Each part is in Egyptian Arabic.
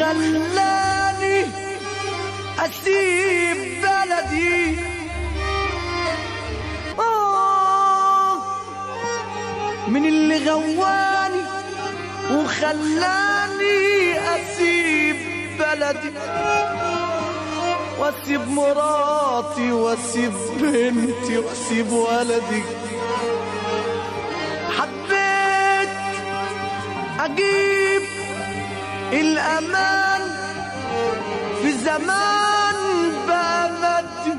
وخلاني اسيب بلدي آه من اللي غواني وخلاني اسيب بلدي واسيب مراتي واسيب بنتي واسيب ولدي حبيت اجيب الامان في زمان بقى مادي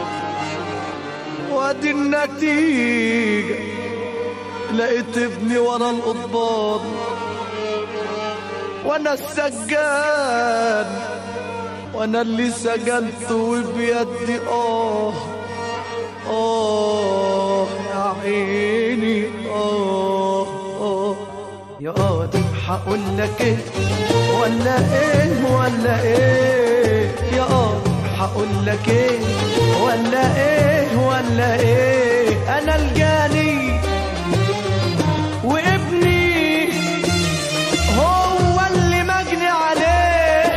وادي النتيجة لقيت ابني ورا القضبان وانا السجان وانا اللي سجنت وبيدي اه اه يا عيني اه اه يا قاضي هقول لك ايه ولا ايه ولا ايه يا قاضي هقول لك ايه ولا ايه ولا ايه انا الجاني وابني هو اللي مجني عليه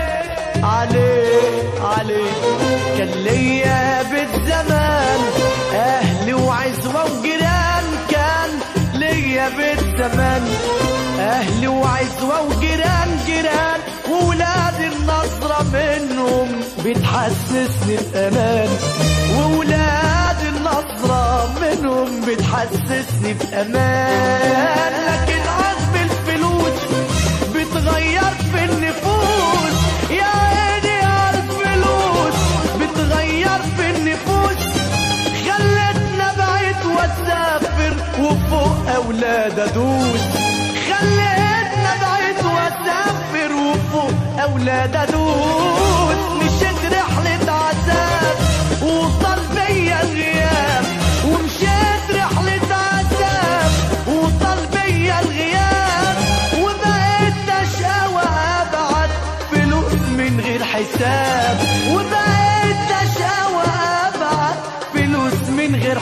عليه عليه كان ليا بيت زمان اهلي وعزوه وجيران كان ليا بيت زمان اهلي وعزوه وجيران جيران وولاد النصرة منهم بتحسسني بامان وولاد النصرة منهم بتحسسني بامان لكن عزم الفلوس بتغير في النفوس يا عيني على الفلوس بتغير في النفوس خلتنا بعيد واسافر وفوق اولاد ادوس خلتنا بعيد واسافر وفوق اولاد ادوس مشيت رحلة عذاب وطال بيا الغياب ومشيت رحلة عذاب وطال بيا الغياب وبقيت اشقى وابعت فلوس من غير حساب وبقيت اشقى وابعت فلوس من غير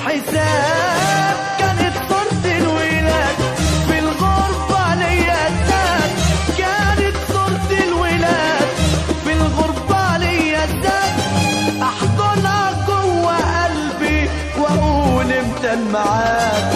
حساب كانت صورة الولاد في الغربة ليا زاد كانت صورة الولاد في الغربة ليا زاد احضنها جوه قلبي واقول امتى الميعاد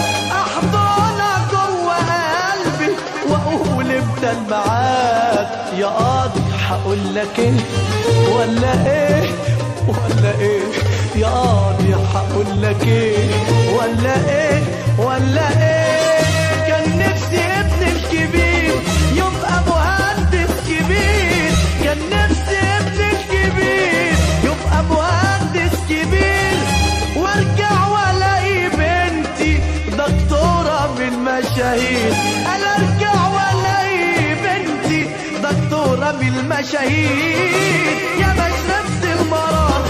احضنها جوه قلبي واقول امتى الميعاد يا قاضي هقول لك ايه ولا ايه ولا ايه يا قاضي هقول لك ايه ولا ايه ولا ايه كان نفسي ابني الكبير يبقى مهندس كبير كان نفسي ابني الكبير يبقى مهندس كبير وارجع والاقي بنتي دكتورة من مشاهير انا ارجع والاقي بنتي دكتورة من المشاهير يا مشربة المرار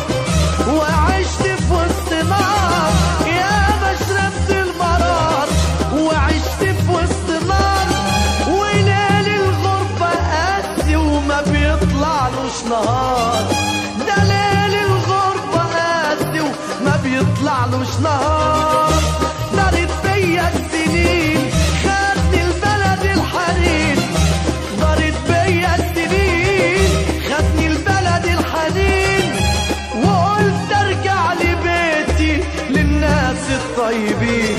وعشت في وسط نار يا مشربة المرار وعشت في وسط نار وليل الغربة قاسي وما بيطلعلوش نهار ده ليل الغربة قاسي وما بيطلعلوش نهار دارت بيا السنين خدني البلد الحنين دارت بيا السنين خدني البلد الحنين وقلت ارجع لبيتي للناس الطيبين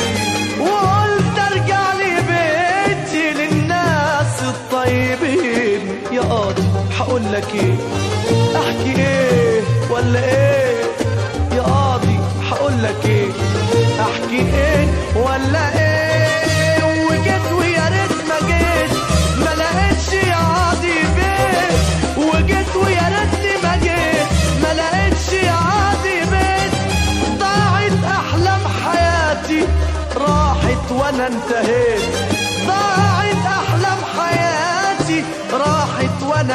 وقلت ارجع لبيتي للناس الطيبين يا قاضي هقول لك ايه احكي ايه ولا ايه يا قاضي هقول لك ايه احكي ايه ولا ايه وجيت ويا ريت ما جيت ما لقيتش يا قاضي بيت وجيت ويا ريتني ما جيت ما لقيتش يا قاضي بيت ضاعت احلام حياتي راحت وانا انتهيت ضاعت احلام حياتي راحت وانا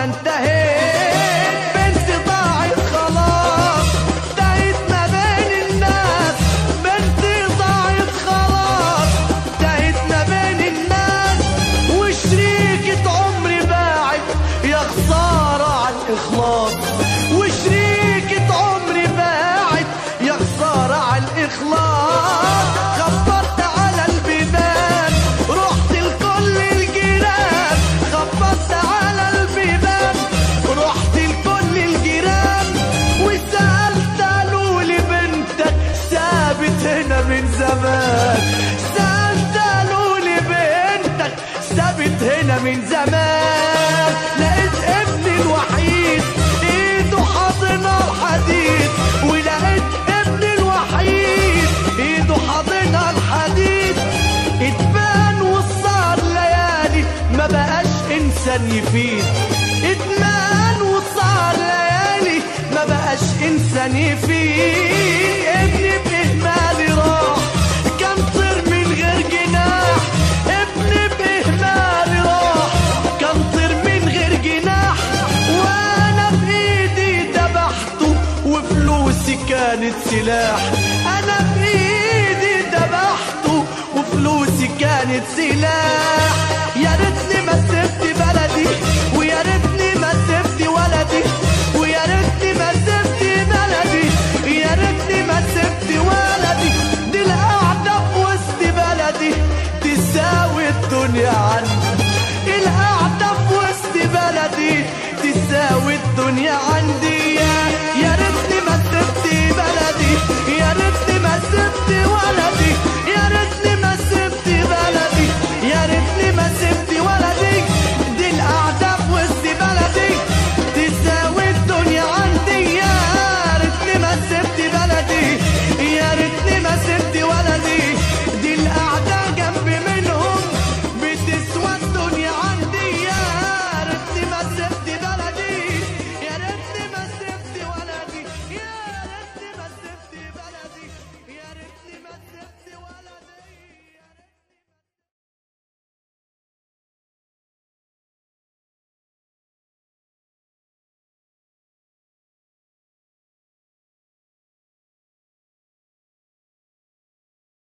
انتهيت بنتي ضاعت خلاص تاهت ما بين الناس بنتي ضاعت خلاص تاهت ما بين الناس وشريكة عمري باعت يا خسارة على الإخلاص وشريكة عمري باعت يا خسارة على الإخلاص خبرت على البيبان رحت لكل الجيران خبرت على البيبان انا من زمان لقيت ابني الوحيد ايده حاضنه الحديد ولقيت ابني الوحيد ايده حاضنه الحديد اتبان وصار ليالي ما بقاش انسان يفيد اتمان وصار ليالي ما بقاش انسان يفيد ابني باهمالي راح كان طير من غير جناح ابني باهمالي راح كان طير من غير جناح وانا بايدي ذبحته وفلوسي كانت سلاح انا بايدي ذبحته وفلوسي كانت سلاح يا ريتني